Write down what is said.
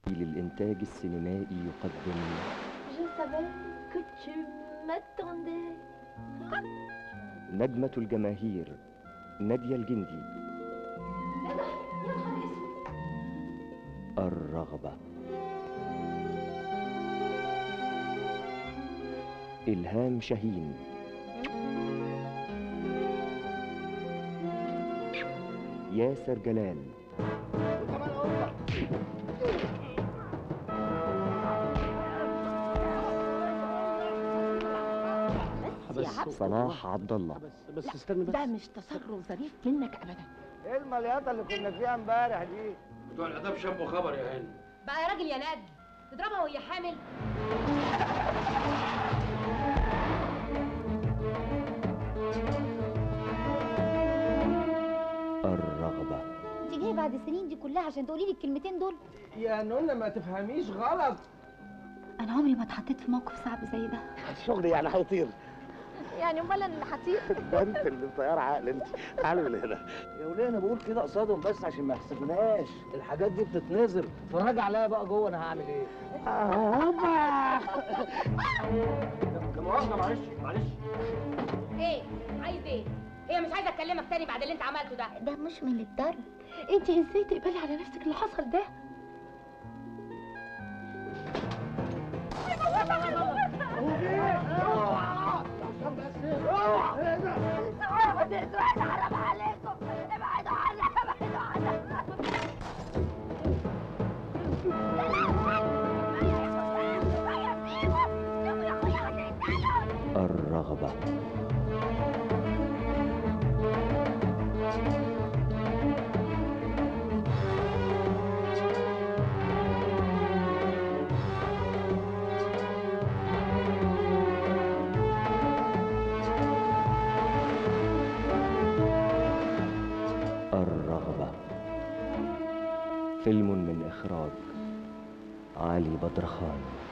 للإنتاج السينمائي يقدم Je savais que tu m'attendais. نجمة الجماهير نادية الجندي الرغبة إلهام شاهين ياسر جلال بس يا عبد صلاح عبد الله بس بس لا، استنى بس ده مش تصرف ظريف منك ابدا ايه المليطه اللي كنا فيها امبارح دي بتوع الاداب شافوا خبر يا هاني بقى يا راجل يا ناد تضربها وهي حامل الرغبة انت جايه بعد السنين دي كلها عشان تقولي لي الكلمتين دول يا نونا ما تفهميش غلط انا عمري ما اتحطيت في موقف صعب زي ده الشغل يعني هيطير يعني امال انا اللي هطير ده انت اللي مطير عقل انت تعالوا من هنا يا وليه انا بقول كده قصادهم بس عشان ما يحسبوناش الحاجات دي بتتنظر اتفرج عليا بقى جوه انا هعمل ايه لا مؤاخذه معلش معلش ايه عايز ايه هي مش عايزه اكلمك تاني بعد اللي انت عملته ده ده مش من الضرب انت ازاي تقبلي على نفسك اللي حصل ده الرغبة الرغبة فيلم من إخراج علي بدرخان